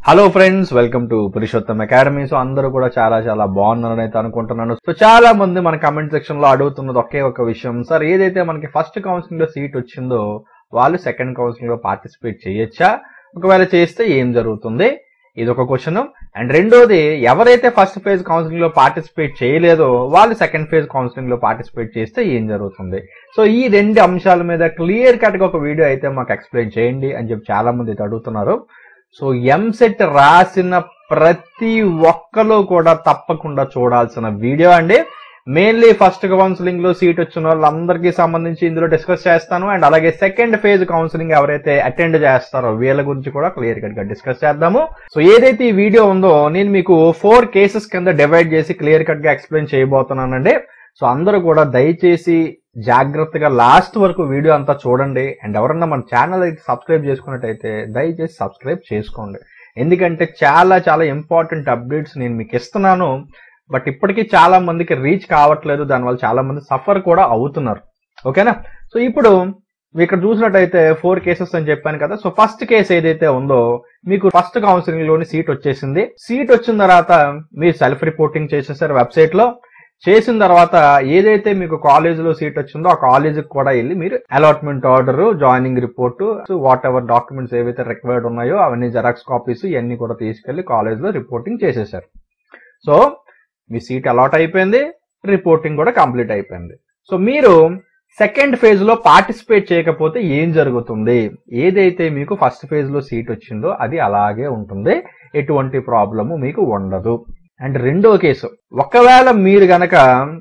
hello friends welcome to Purushottam Academy so అందరూ కూడా చాలా చాలా బాగున్నారని అయితే అనుకుంటున్నాను సో చాలా మంది మన కమెంట్ సెక్షన్ లో అడుగుతున్నది ఒకే ఒక విషయం సార్ ఏదైతే మనకి ఫస్ట్ కౌన్సిలింగ్ లో సీట్ వచ్చిందో వాళ్ళు సెకండ్ కౌన్సిలింగ్ లో పార్టిసిపేట్ చేయొచ్చా ఒకవేళ చేస్తే ఏం జరుగుతుంది ఇది ఒక క్వశ్చన్ అండ్ రెండోది ఎవరైతే ఫస్ట్ ఫేజ్ కౌన్సిలింగ్ లో పార్టిసిపేట్ చేయలేదో వాళ్ళు సెకండ్ ఫేజ్ కౌన్సిలింగ్ లో పార్టిసిపేట్ చేస్తే ఏం జరుగుతుంది సో ఈ రెండు అంశాల మీద క్లియర్ కట్ గా ఒక వీడియో అయితే మాకు ఎక్స్ప్లెయిన్ చేయండి అని చెప్పి చాలా మంది అయితే అడుగుతున్నారు సో ఎంసెట్ రాసిన ప్రతి ఒక్కరు కూడా తప్పకుండా చూడాల్సిన వీడియో అండి మెయిన్లీ ఫస్ట్ కౌన్సిలింగ్ లో సీట్ వచ్చిన వాళ్ళందరికీ సంబంధించి ఇందులో డిస్కస్ చేస్తాను అండ్ అలాగే సెకండ్ ఫేజ్ కౌన్సిలింగ్ ఎవరైతే అటెండ్ చేస్తారో వీళ్ళ గురించి కూడా క్లియర్ కట్ గా డిస్కస్ చేద్దాము సో ఏదైతే ఈ వీడియో ఉందో నేను మీకు ఫోర్ కేసెస్ కింద డివైడ్ చేసి క్లియర్ కట్ గా ఎక్స్ప్లెయిన్ చేయబోతున్నానండి సో అందరూ కూడా దయచేసి జాగ్రత్తగా లాస్ట్ వరకు వీడియో అంతా చూడండి అండ్ ఎవరన్నా మన ఛానల్ అయితే సబ్స్క్రైబ్ చేసుకున్నట్టయితే దయచేసి సబ్స్క్రైబ్ చేసుకోండి ఎందుకంటే చాలా చాలా ఇంపార్టెంట్ అప్డేట్స్ నేను మీకు ఇస్తున్నాను బట్ ఇప్పటికీ చాలా మందికి రీచ్ కావట్లేదు దానివల్ల చాలా మంది సఫర్ కూడా అవుతున్నారు ఓకేనా సో ఇప్పుడు మీరు ఇక్కడ చూసినట్టయితే ఫోర్ కేసెస్ అని చెప్పాను కదా సో ఫస్ట్ కేసు ఏదైతే ఉందో మీకు ఫస్ట్ కౌన్సిలింగ్ లోని సీట్ వచ్చేసింది సీట్ వచ్చిన తర్వాత మీరు సెల్ఫ్ రిపోర్టింగ్ చేసేసారు వెబ్సైట్ లో చేసిన తర్వాత ఏదైతే మీకు కాలేజ్ లో సీట్ వచ్చిందో ఆ కాలేజ్ కూడా వెళ్ళి మీరు allotment order joining report whatever documents ఏవైతే రిక్వైర్డ్ ఉన్నాయో అవన్నీ జెరాక్స్ కాపీస్ ఇవన్నీ కూడా తీసుకెళ్లి కాలేజ్ లో రిపోర్టింగ్ చేసేసారు సో మీ సీట్ అలాట్ అయిపోయింది రిపోర్టింగ్ కూడా కంప్లీట్ అయిపోయింది సో మీరు సెకండ్ ఫేజ్ లో పార్టిసిపేట్ చేయకపోతే ఏం జరుగుతుంది ఏదైతే మీకు ఫస్ట్ ఫేజ్ లో సీట్ వచ్చిందో అది అలాగే ఉంటుంది ఎటువంటి ప్రాబ్లము మీకు ఉండదు అండ్ రెండో కేసు ఒకవేళ మీరు గనక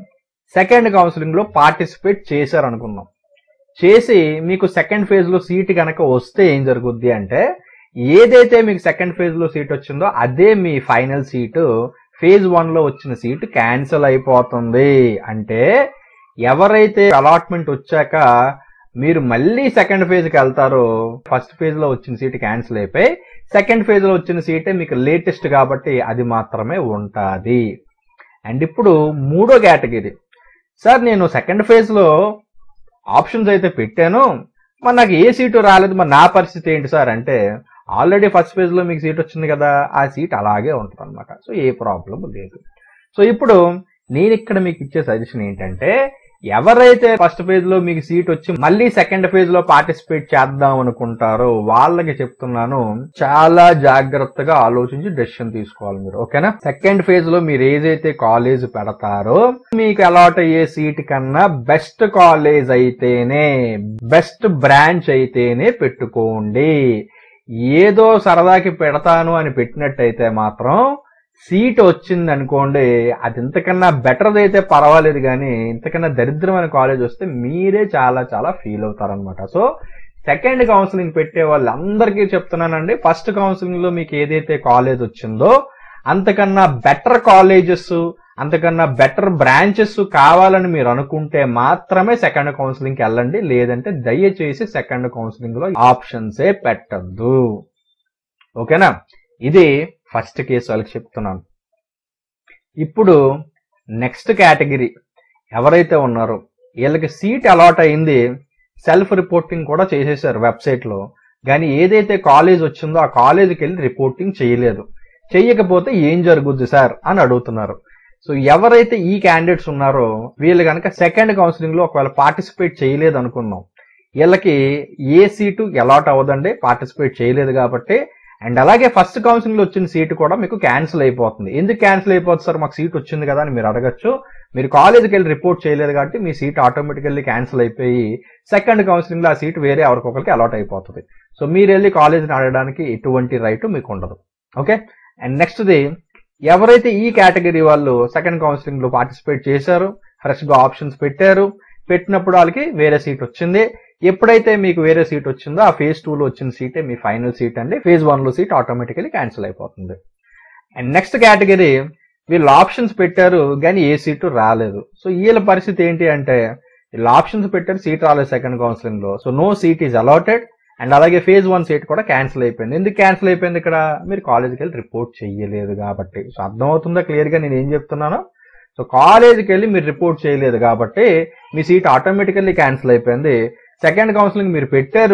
సెకండ్ కౌన్సిలింగ్ లో పార్టిసిపేట్ చేశారనుకుందాం చేసి మీకు సెకండ్ ఫేజ్ లో సీట్ గనక వస్తే ఏం జరుగుద్ది అంటే ఏదైతే మీకు సెకండ్ ఫేజ్ లో సీట్ వచ్చిందో అదే మీ ఫైనల్ సీటు ఫేజ్ వన్ లో వచ్చిన సీట్ క్యాన్సిల్ అయిపోతుంది అంటే ఎవరైతే అలాట్మెంట్ వచ్చాక మీరు మళ్ళీ సెకండ్ ఫేజ్ కి వెళ్తారో ఫస్ట్ ఫేజ్ లో వచ్చిన సీట్ క్యాన్సిల్ అయిపోయి సెకండ్ ఫేజ్ లో వచ్చిన సీటే మీకు లేటెస్ట్ కాబట్టి అది మాత్రమే ఉంటుంది అండ్ ఇప్పుడు మూడో కేటగిరీ సార్ నేను సెకండ్ ఫేజ్ లో ఆప్షన్స్ అయితే పెట్టాను మరి నాకు ఏ సీటు రాలేదు మరి నా పరిస్థితి ఏంటి సార్ అంటే ఆల్రెడీ ఫస్ట్ ఫేజ్ లో మీకు సీట్ వచ్చింది కదా ఆ సీట్ అలాగే ఉంటుంది అనమాట సో ఏ ప్రాబ్లం లేదు సో ఇప్పుడు నేను ఇక్కడ మీకు ఇచ్చే సజెషన్ ఏంటంటే ఎవరైతే ఫస్ట్ ఫేజ్ లో మీకు సీట్ వచ్చి మళ్ళీ సెకండ్ ఫేజ్ లో పార్టిసిపేట్ చేద్దాం అనుకుంటారో వాళ్ళకి చెప్తున్నాను చాలా జాగ్రత్తగా ఆలోచించి డెసిషన్ తీసుకోవాలి మీరు ఓకేనా సెకండ్ ఫేజ్ లో మీరు ఏదైతే కాలేజ్ పెడతారో మీకు అలాట్ అయ్యే సీట్ కన్నా బెస్ట్ కాలేజ్ అయితేనే బెస్ట్ బ్రాంచ్ అయితేనే పెట్టుకోండి ఏదో సరదాకి పెడతాను అని పెట్టినట్టయితే మాత్రం సీట్ వచ్చింది అనుకోండి అది ఇంతకన్నా బెటర్ది అయితే పర్వాలేదు కానీ ఇంతకన్నా దరిద్రమైన కాలేజ్ వస్తే మీరే చాలా చాలా ఫీల్ అవుతారనమాట సో సెకండ్ కౌన్సిలింగ్ పెట్టే వాళ్ళందరికీ చెప్తున్నానండి ఫస్ట్ కౌన్సిలింగ్ లో మీకు ఏదైతే కాలేజ్ వచ్చిందో అంతకన్నా బెటర్ కాలేజెస్ అంతకన్నా బెటర్ బ్రాంచెస్ కావాలని మీరు అనుకుంటే మాత్రమే సెకండ్ కౌన్సిలింగ్ కి వెళ్ళండి లేదంటే దయచేసి సెకండ్ కౌన్సిలింగ్ లో ఆప్షన్సే పెట్టద్దు ఓకేనా ఇది ఫస్ట్ కేసు వాళ్ళకి చెప్తున్నాను ఇప్పుడు నెక్స్ట్ కేటగిరీ ఎవరైతే ఉన్నారో వీళ్ళకి సీట్ అలాట్ అయింది సెల్ఫ్ రిపోర్టింగ్ కూడా చేసేసారు వెబ్సైట్ లో కానీ ఏదైతే కాలేజ్ వచ్చిందో ఆ కాలేజీకి వెళ్ళి రిపోర్టింగ్ చేయలేదు చెయ్యకపోతే ఏం జరుగుద్ది సార్ అని అడుగుతున్నారు సో ఎవరైతే ఈ క్యాండిడేట్స్ ఉన్నారో వీళ్ళు కనుక సెకండ్ కౌన్సిలింగ్ లో ఒకవేళ పార్టిసిపేట్ చేయలేదు అనుకుందాం వీళ్ళకి ఏ సీటు అలాట్ అవ్వదండి పార్టిసిపేట్ చేయలేదు కాబట్టి అండ్ అలాగే ఫస్ట్ కౌన్సిలింగ్ లో వచ్చిన సీటు కూడా మీకు క్యాన్సిల్ అయిపోతుంది ఎందుకు క్యాన్సిల్ అయిపోతుంది సార్ మాకు సీట్ వచ్చింది కదా అని మీరు అడగచ్చు మీరు కాలేజీకి వెళ్ళి రిపోర్ట్ చేయలేదు కాబట్టి మీ సీట్ ఆటోమేటికల్లీ క్యాన్సిల్ అయిపోయి సెకండ్ కౌన్సిలింగ్ లో ఆ సీట్ వేరే ఎవరికొకరికి అలాట్ అయిపోతుంది సో మీరు వెళ్ళి కాలేజీని అడగడానికి ఎటువంటి రైట్ మీకు ఉండదు ఓకే అండ్ నెక్స్ట్ది ఎవరైతే ఈ కేటగిరీ వాళ్ళు సెకండ్ కౌన్సిలింగ్ లో పార్టిసిపేట్ చేశారు ఫ్రెష్ గా ఆప్షన్స్ పెట్టారు పెట్టినప్పుడు వాళ్ళకి వేరే సీట్ వచ్చింది ఎప్పుడైతే మీకు వేరే సీట్ వచ్చిందో ఆ ఫేజ్ టూ లో వచ్చిన సీటే మీ ఫైనల్ సీట్ అండి ఫేజ్ వన్ లో సీట్ ఆటోమేటికలీ క్యాన్సిల్ అయిపోతుంది అండ్ నెక్స్ట్ కేటగిరీ వీళ్ళు ఆప్షన్స్ పెట్టారు కానీ ఏ సీటు రాలేదు సో వీళ్ళ పరిస్థితి ఏంటి అంటే వీళ్ళు ఆప్షన్స్ పెట్టారు సీట్ రాలేదు సెకండ్ కౌన్సిలింగ్ లో so no seat is allotted and అలాగే ఫేజ్ వన్ సీట్ కూడా క్యాన్సిల్ అయిపోయింది ఎందుకు క్యాన్సిల్ అయిపోయింది ఇక్కడ మీరు కాలేజీకి వెళ్ళి రిపోర్ట్ చేయలేదు కాబట్టి సో అర్థమవుతుందా క్లియర్ గా నేను ఏం చెప్తున్నాను సో కాలేజీకి వెళ్ళి మీరు రిపోర్ట్ చేయలేదు కాబట్టి మీ సీట్ ఆటోమేటికల్లీ క్యాన్సిల్ అయిపోయింది సెకండ్ కౌన్సిలింగ్ మీరు పెట్టారు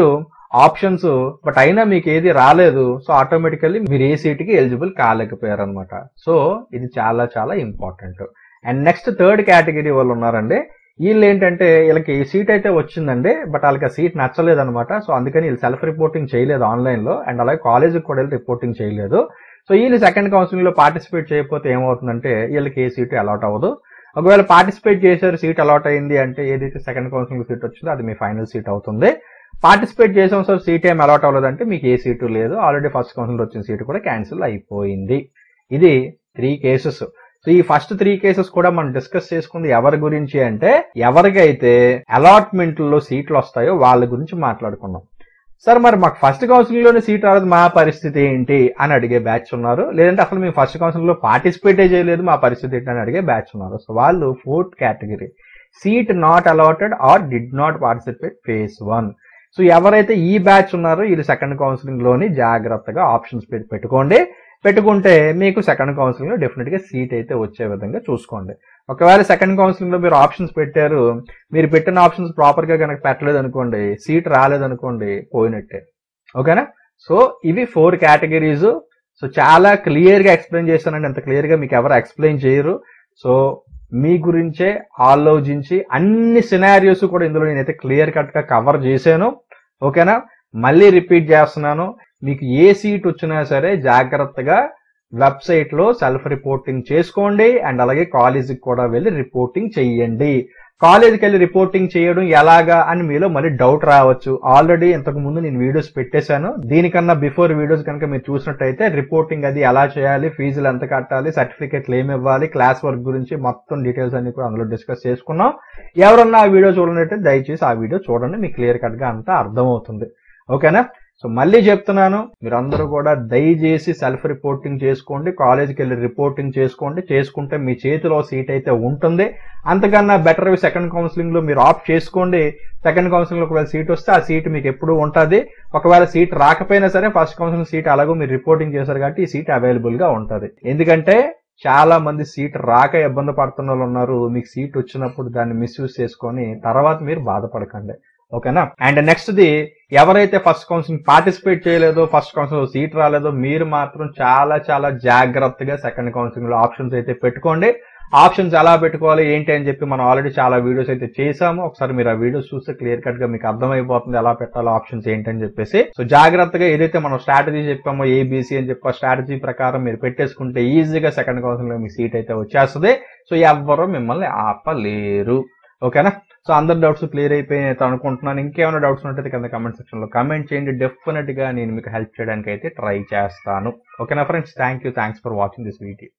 ఆప్షన్స్ బట్ అయినా మీకు ఏది రాలేదు సో ఆటోమేటికల్లీ మీరు ఏ సీట్ కి ఎలిజిబుల్ కాలేకపోయారు అనమాట సో ఇది చాలా చాలా important and next third category వాళ్ళు ఉన్నారండి వీళ్ళు ఏంటంటే వీళ్ళకి ఈ సీట్ అయితే వచ్చిందండి బట్ వాళ్ళకి ఆ సీట్ నచ్చలేదు అనమాట సో అందుకని వీళ్ళు సెల్ఫ్ రిపోర్టింగ్ చేయలేదు ఆన్లైన్ లో అండ్ అలాగే కాలేజీకి కూడా వెళ్ళి రిపోర్టింగ్ చేయలేదు సో వీళ్ళు సెకండ్ కౌన్సిలింగ్ లో పార్టిసిపేట్ చేయకపోతే ఏమవుతుందంటే వీళ్ళకి ఏ సీటు అలాట్ అవ్వదు ఒకవేళ పార్టిసిపేట్ చేశారు సీట్ అలాట్ అయింది అంటే ఏదైతే సెకండ్ కౌన్సిలింగ్ సీట్ వచ్చిందో అది మీ ఫైనల్ సీట్ అవుతుంది పార్టిసిపేట్ చేసాం సార్ సీట్ ఏం అలాట్ అవ్వలేదంటే మీకు ఏ సీటు లేదు ఆల్రెడీ ఫస్ట్ కౌన్సిల్ వచ్చిన సీటు కూడా క్యాన్సిల్ అయిపోయింది ఇది త్రీ కేసెస్ సో ఈ ఫస్ట్ త్రీ కేసెస్ కూడా మనం డిస్కస్ చేసుకుంది ఎవరి గురించి అంటే ఎవరికైతే అలాట్మెంట్ లో సీట్లు వస్తాయో వాళ్ళ గురించి మాట్లాడుకున్నాం సార్ మరి మాకు ఫస్ట్ కౌన్సిలింగ్ లోనే సీట్ రాలేదు మా పరిస్థితి ఏంటి అని అడిగే బ్యాచ్ ఉన్నారు లేదంటే అసలు మేము ఫస్ట్ కౌన్సిలింగ్ లో పార్టిసిపేటే చేయలేదు మా పరిస్థితి ఏంటి అని అడిగే బ్యాచ్ ఉన్నారు సో వాళ్ళు fourth category seat not allotted or did not participate phase one so ఎవరైతే ఈ బ్యాచ్ ఉన్నారో వీళ్ళు సెకండ్ కౌన్సిలింగ్ లోని జాగ్రత్తగా ఆప్షన్స్ పెట్టుకోండి పెట్టుకుంటే మీకు సెకండ్ కౌన్సిలింగ్ లో డెఫినెట్ గా సీట్ అయితే వచ్చే విధంగా చూసుకోండి ఒకవేళ సెకండ్ కౌన్సిలింగ్ లో మీరు ఆప్షన్స్ పెట్టారు మీరు పెట్టిన ఆప్షన్స్ ప్రాపర్ గా కనుక పెట్టలేదు అనుకోండి సీట్ రాలేదనుకోండి పోయినట్టే ఓకేనా సో ఇవి ఫోర్ కేటగిరీస్ సో చాలా క్లియర్ గా ఎక్స్ప్లెయిన్ చేశానండి అంత క్లియర్ గా మీకు ఎవరు ఎక్స్ప్లెయిన్ చేయరు సో మీ గురించే ఆలోచించి అన్ని సినారియోస్ కూడా ఇందులో నేనైతే క్లియర్ కట్ గా కవర్ చేశాను ఓకేనా మళ్ళీ రిపీట్ చేస్తున్నాను మీకు ఏ సీట్ వచ్చినా సరే జాగ్రత్తగా వెబ్సైట్ లో సెల్ఫ్ రిపోర్టింగ్ చేసుకోండి అండ్ అలాగే కాలేజీకి కూడా వెళ్ళి రిపోర్టింగ్ చెయ్యండి కాలేజీకి వెళ్ళి రిపోర్టింగ్ చేయడం ఎలాగా అని మీలో మళ్ళీ డౌట్ రావచ్చు ఆల్రెడీ ఇంతకు ముందు నేను వీడియోస్ పెట్టేశాను దీనికన్నా బిఫోర్ వీడియోస్ కనుక మీరు చూసినట్టయితే రిపోర్టింగ్ అది ఎలా చేయాలి ఫీజులు ఎంత కట్టాలి సర్టిఫికెట్లు ఏమి ఇవ్వాలి క్లాస్ వర్క్ గురించి మొత్తం డీటెయిల్స్ అన్ని కూడా అందులో డిస్కస్ చేసుకున్నాం ఎవరన్నా ఆ వీడియో చూడనట్టే దయచేసి ఆ వీడియో చూడండి మీకు క్లియర్ కట్ గా అంతా అర్థమవుతుంది ఓకేనా సో మళ్ళీ చెప్తున్నాను మీరందరూ కూడా దయచేసి సెల్ఫ్ రిపోర్టింగ్ చేసుకోండి కాలేజీకి వెళ్ళి రిపోర్టింగ్ చేసుకోండి చేసుకుంటే మీ చేతిలో సీట్ అయితే ఉంటుంది అంతకన్నా బెటర్ సెకండ్ కౌన్సిలింగ్ లో మీరు ఆప్ట్ చేసుకోండి సెకండ్ కౌన్సిలింగ్ లో ఒకవేళ సీట్ వస్తే ఆ సీట్ మీకు ఎప్పుడు ఉంటుంది ఒకవేళ సీట్ రాకపోయినా సరే ఫస్ట్ కౌన్సిలింగ్ సీట్ అలాగో మీరు రిపోర్టింగ్ చేశారు కాబట్టి ఈ సీట్ అవైలబుల్ గా ఉంటుంది ఎందుకంటే చాలా మంది సీట్ రాక ఇబ్బంది పడుతున్న వాళ్ళు ఉన్నారు మీకు సీట్ వచ్చినప్పుడు దాన్ని మిస్యూజ్ చేసుకొని తర్వాత మీరు బాధపడకండి ఓకేనా అండ్ నెక్స్ట్ ది ఎవరైతే ఫస్ట్ కౌన్సిలింగ్ పార్టిసిపేట్ చేయలేదో ఫస్ట్ కౌన్సిలింగ్ సీట్ రాలేదో మీరు మాత్రం చాలా చాలా జాగ్రత్తగా సెకండ్ కౌన్సిలింగ్ లో ఆప్షన్స్ అయితే పెట్టుకోండి ఆప్షన్స్ ఎలా పెట్టుకోవాలి ఏంటి అని చెప్పి మనం ఆల్రెడీ చాలా వీడియోస్ అయితే చేసాము ఒకసారి మీరు ఆ వీడియోస్ చూస్తే క్లియర్ కట్ గా మీకు అర్థమైపోతుంది ఎలా పెట్టాలో ఆప్షన్స్ ఏంటని చెప్పేసి సో జాగ్రత్తగా ఏదైతే మనం స్ట్రాటజీ చెప్పామో ఏబీసీ అని చెప్పి స్ట్రాటజీ ప్రకారం మీరు పెట్టేసుకుంటే ఈజీగా సెకండ్ కౌన్సిలింగ్ లో మీ సీట్ అయితే వచ్చేస్తుంది సో ఎవ్వరూ మిమ్మల్ని ఆపలేరు ఓకేనా సో అందరి డౌట్స్ క్లియర్ అయిపోయినాయి అనుకుంటున్నాను ఇంకేమైనా డౌట్స్ ఉంటే కింద కమెంట్ సెక్షన్ లో కమెంట్ చేయండి డెఫినెట్ గా నేను మీకు హెల్ప్ చేయడానికి అయితే ట్రై చేస్తాను ఓకేనా friends thank you thanks for watching this video